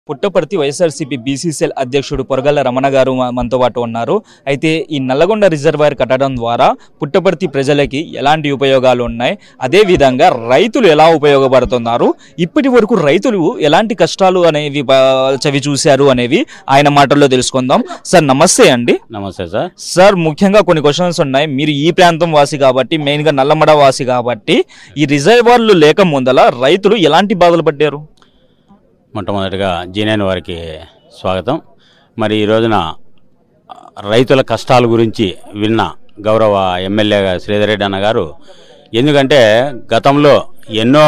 Puttaparthi YSRCP BCCL అధ్యక్షుడు పొరగల్ల రమణ గారు మ- మనతో పాటు ఉన్నారు అయితే ఈ నల్లగొండ రిజర్వాయర్ కట్టడం ద్వారా పుట్టపర్తి ప్రజలకి ఎలాంటి ఉపయోగాలు ఉన్నాయి అదే విధంగా రైతులు ఎలా ఉపయోగపడుతున్నారు ఇప్పటి వరకు రైతులు ఎలాంటి కష్టాలు అనేవి బ- చవి చూశారు అనేవి ఆయన మాటల్లో తెలుసుకుందాం సార్ నమస్తే అండి నమస్తే సార్ సార్ ముఖ్యంగా కొన్ని క్వశ్చన్స్ ఉన్నాయి మీరు ఈ ప్రాంతం వాసి కాబట్టి మెయిన్గా నల్లమడ వాసి కాబట్టి ఈ రిజర్వాయర్లు లేక ముందల రైతులు ఎలాంటి బాధలు పడ్డారు మొట్టమొదటిగా జీనేని వారికి స్వాగతం మరి ఈ రోజున రైతుల కష్టాల గురించి విన్న గౌరవ ఎమ్మెల్యే శ్రీధర్ రెడ్డి అన్న గారు ఎందుకంటే గతంలో ఎన్నో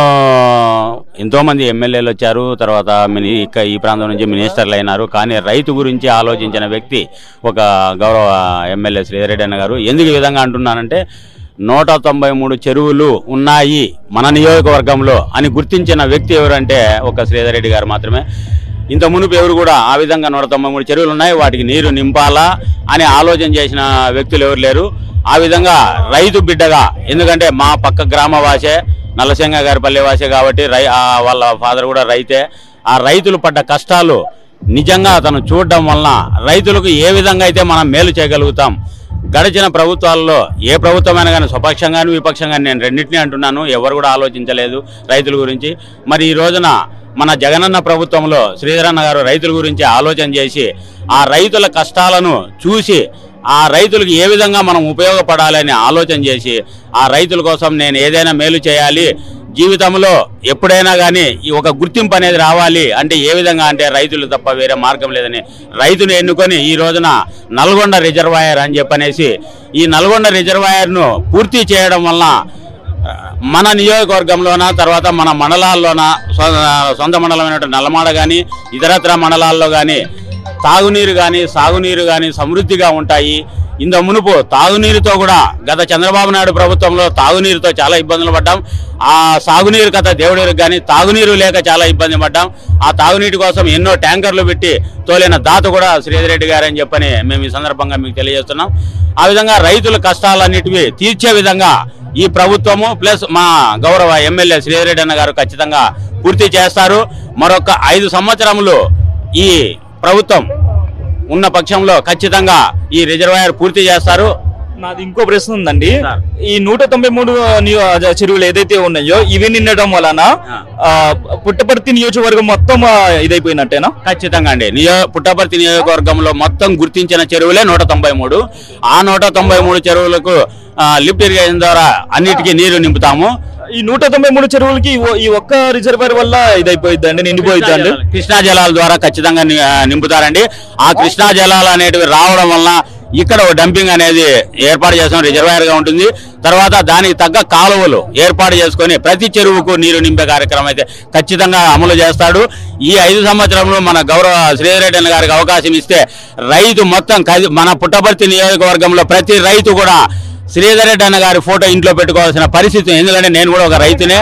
ఎంతోమంది ఎమ్మెల్యేలు వచ్చారు తర్వాత మిని ఇక ఈ ప్రాంతం నుంచి మినిస్టర్లు అయినారు కానీ రైతు గురించి ఆలోచించిన వ్యక్తి ఒక గౌరవ ఎమ్మెల్యే శ్రీధర్ రెడ్డి అన్న గారు ఎందుకు ఈ విధంగా అంటున్నానంటే నూట తొంభై మూడు చెరువులు ఉన్నాయి మన నియోజకవర్గంలో అని గుర్తించిన వ్యక్తి ఎవరంటే ఒక శ్రీధర్ రెడ్డి గారు మాత్రమే ఇంత మునుపు ఎవరు కూడా ఆ విధంగా నూట తొంభై మూడు చెరువులు ఉన్నాయి వాటికి నీరు నింపాలా అని ఆలోచన చేసిన వ్యక్తులు ఎవరు లేరు ఆ విధంగా రైతు బిడ్డగా ఎందుకంటే మా పక్క గ్రామవాసే నల్లసింగ గారి పల్లె వాసే కాబట్టి రై ఆ వాళ్ళ ఫాదర్ కూడా రైతే ఆ రైతులు పడ్డ కష్టాలు నిజంగా అతను చూడడం వలన రైతులకు ఏ విధంగా అయితే మనం మేలు చేయగలుగుతాం గడిచిన ప్రభుత్వాల్లో ఏ ప్రభుత్వమైనా కానీ స్వపక్షంగాను విపక్షంగాను నేను రెండింటినీ అంటున్నాను ఎవరు కూడా ఆలోచించలేదు రైతుల గురించి మరి ఈ రోజున మన జగనన్న ప్రభుత్వంలో శ్రీధరన్న గారు రైతుల గురించి ఆలోచన చేసి ఆ రైతుల కష్టాలను చూసి ఆ రైతులకు ఏ విధంగా మనం ఉపయోగపడాలని ఆలోచన చేసి ఆ రైతుల కోసం నేను ఏదైనా మేలు చేయాలి జీవితంలో ఎప్పుడైనా కానీ ఈ ఒక గుర్తింపు అనేది రావాలి అంటే ఏ విధంగా అంటే రైతులు తప్ప వేరే మార్గం లేదని రైతును ఎన్నుకొని ఈ రోజున నల్గొండ రిజర్వాయర్ అని చెప్పనేసి ఈ నల్గొండ రిజర్వాయర్ను పూర్తి చేయడం వలన ఆ, మన నియోజకవర్గంలోన తర్వాత మన మండలాల్లోన సొ- సొంత మండలమైనటువంటి నల్లమాడ కానీ ఇతరత్ర మండలాల్లో కానీ తాగునీరు కానీ సాగునీరు కానీ సమృద్ధిగా ఉంటాయి ఇంత మునుపు తాగునీరుతో కూడా గత చంద్రబాబు నాయుడు ప్రభుత్వంలో తాగునీరుతో చాలా ఇబ్బందులు పడ్డాం ఆ సాగునీరు కథ దేవుడికి కానీ తాగునీరు లేక చాలా ఇబ్బంది పడ్డాం ఆ తాగునీటి కోసం ఎన్నో ట్యాంకర్లు పెట్టి తోలిన దాత కూడా శ్రీధర్ రెడ్డి గారు అని చెప్పని మేము ఈ సందర్భంగా మీకు తెలియజేస్తున్నాం ఆ విధంగా రైతుల కష్టాలన్నిటివి తీర్చే విధంగా ఈ ప్రభుత్వము ప్లస్ మా గౌరవ ఎమ్మెల్యే శ్రీధర్ రెడ్డి అన్న గారు ఖచ్చితంగా పూర్తి చేస్తారు మరొక ఐదు సంవత్సరములు ఈ ప్రభుత్వం ఉన్న పక్షంలో ఖచ్చితంగా ఈ రిజర్వాయర్ పూర్తి చేస్తారు నాది ఇంకో ప్రశ్న ఉందండి సార్. ఈ నూట తొంభై మూడు నియో- చెరువులు ఏదైతే ఉన్నాయో ఇవి నిండడం వలన ఆ. ఆ, పుట్టపర్తి నియోజకవర్గం మొత్తం ఆ, ఇదైపోయినట్టేనా ఖచ్చితంగా అండి నియో పుట్టపర్తి నియోజకవర్గంలో మొత్తం గుర్తించిన చెరువులే నూట తొంభై మూడు ఆ నూట తొంభై మూడు చెరువులకు ఆ, లిఫ్ట్ ఇరిగేషన్ ద్వారా అన్నిటికీ నీరు నింపుతాము ఈ నూట తొంభై మూడు చెరువులకి ఈ ఒ- ఈ ఒక్క రిజర్వాయర్ వల్ల ఇదైపోయిందండి నిండిపోయిద్దండి కృష్ణా జలాల ద్వారా ఖచ్చితంగా ని- ఆ, నింపుతారండి ఆ కృష్ణా జలాలు అనేటివి రావడం వలన ఇక్కడ ఒక డంపింగ్ అనేది ఏర్పాటు చేసాం రిజర్వాయర్ గా ఉంటుంది తర్వాత దానికి తగ్గ కాలువలు ఏర్పాటు చేసుకొని ప్రతి చెరువుకు నీరు నింపే కార్యక్రమం అయితే ఖచ్చితంగా అమలు చేస్తాడు ఈ ఐదు సంవత్సరంలో మన గౌరవ శ్రీధరెడ్డి అన్న గారికి అవకాశం ఇస్తే రైతు మొత్తం కది- మన పుట్టపర్తి నియోజకవర్గంలో ప్రతి రైతు కూడా శ్రీధర్ రెడ్డి అన్న గారి ఫోటో ఇంట్లో పెట్టుకోవాల్సిన పరిస్థితి ఎందుకంటే నేను కూడా ఒక రైతునే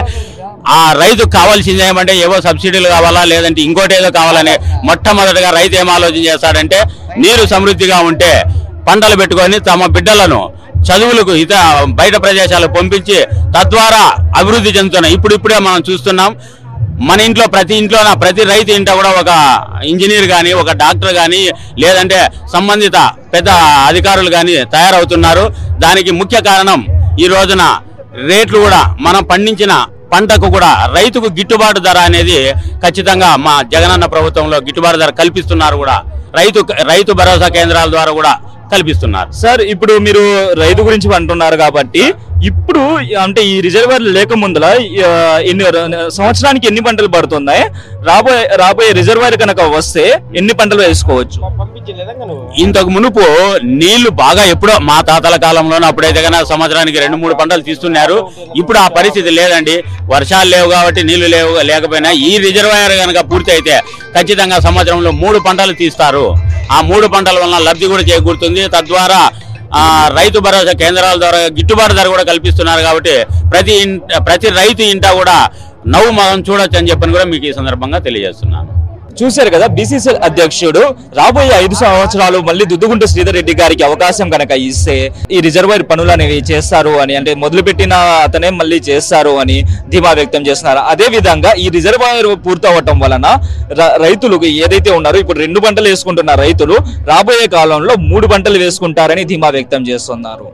ఆ రైతుకు కావాల్సింది ఏమంటే ఏవో సబ్సిడీలు కావాలా లేదంటే ఇంకోటి ఏదో కావాలని మొట్టమొదటిగా రైతు ఏం ఆలోచన చేస్తాడంటే నీరు సమృద్ధిగా ఉంటే పంటలు పెట్టుకొని తమ బిడ్డలను చదువులకు ఇత బయట ప్రదేశాలకు పంపించి తద్వారా అభివృద్ధి చెందుతున్నాయి ఇప్పుడు ఇప్పుడే మనం చూస్తున్నాం మన ఇంట్లో ప్రతి ఇంట్లో ప్రతి రైతు ఇంట కూడా ఒక ఇంజనీర్ కానీ ఒక డాక్టర్ కానీ లేదంటే సంబంధిత పెద్ద అధికారులు కానీ తయారవుతున్నారు దానికి ముఖ్య కారణం ఈ రోజున రేట్లు కూడా మనం పండించిన పంటకు కూడా రైతుకు గిట్టుబాటు ధర అనేది ఖచ్చితంగా మా జగనన్న ప్రభుత్వంలో గిట్టుబాటు ధర కల్పిస్తున్నారు కూడా రైతు రైతు భరోసా కేంద్రాల ద్వారా కూడా కల్పిస్తున్నారు సార్ ఇప్పుడు మీరు రైతు గురించి అంటున్నారు కాబట్టి ఇప్పుడు అంటే ఈ రిజర్వాయర్ లేక ముందల ఆ, ఎన్ని సంవత్సరానికి ఎన్ని పంటలు పడుతున్నాయి రాబోయే రాబోయే రిజర్వాయర్ కనుక వస్తే ఎన్ని పంటలు వేసుకోవచ్చు ఇంతకు మునుపు నీళ్లు బాగా ఎప్పుడో మా తాతల కాలంలోనే అప్పుడైతే కన్నా సంవత్సరానికి రెండు మూడు పంటలు తీస్తున్నారు ఇప్పుడు ఆ పరిస్థితి లేదండి వర్షాలు లేవు కాబట్టి నీళ్లు లేవు లేకపోయినా ఈ రిజర్వాయర్ కనుక పూర్తి అయితే ఖచ్చితంగా సంవత్సరంలో మూడు పంటలు తీస్తారు ఆ మూడు పంటల వలన లబ్ధి కూడా చేకూరుతుంది తద్వారా ఆ, రైతు భరోసా కేంద్రాల ద్వారా గిట్టుబాటు ధర కూడా కల్పిస్తున్నారు కాబట్టి ప్రతి ఇంట ప్రతి రైతు ఇంట కూడా నవ్వు మనం చూడొచ్చు అని చెప్పని కూడా మీకు ఈ సందర్భంగా తెలియజేస్తున్నాను చూశారు కదా బీసీసీఎల్ అధ్యక్షుడు రాబోయే ఐదు సంవత్సరాలు మళ్ళీ దుద్దుగుంట శ్రీధర్ రెడ్డి గారికి అవకాశం కనుక ఇస్తే ఈ రిజర్వాయర్ పనులు అనేవి చేస్తారు అని అంటే మొదలుపెట్టిన అతనే మళ్ళీ చేస్తారు అని ధీమా వ్యక్తం చేస్తున్నారు అదే విధంగా ఈ రిజర్వాయర్ పూర్తవటం వలన ర- రైతులకు ఏదైతే ఉన్నారో ఇప్పుడు రెండు పంటలు వేసుకుంటున్న రైతులు రాబోయే కాలంలో మూడు పంటలు వేసుకుంటారని ధీమా వ్యక్తం చేస్తున్నారు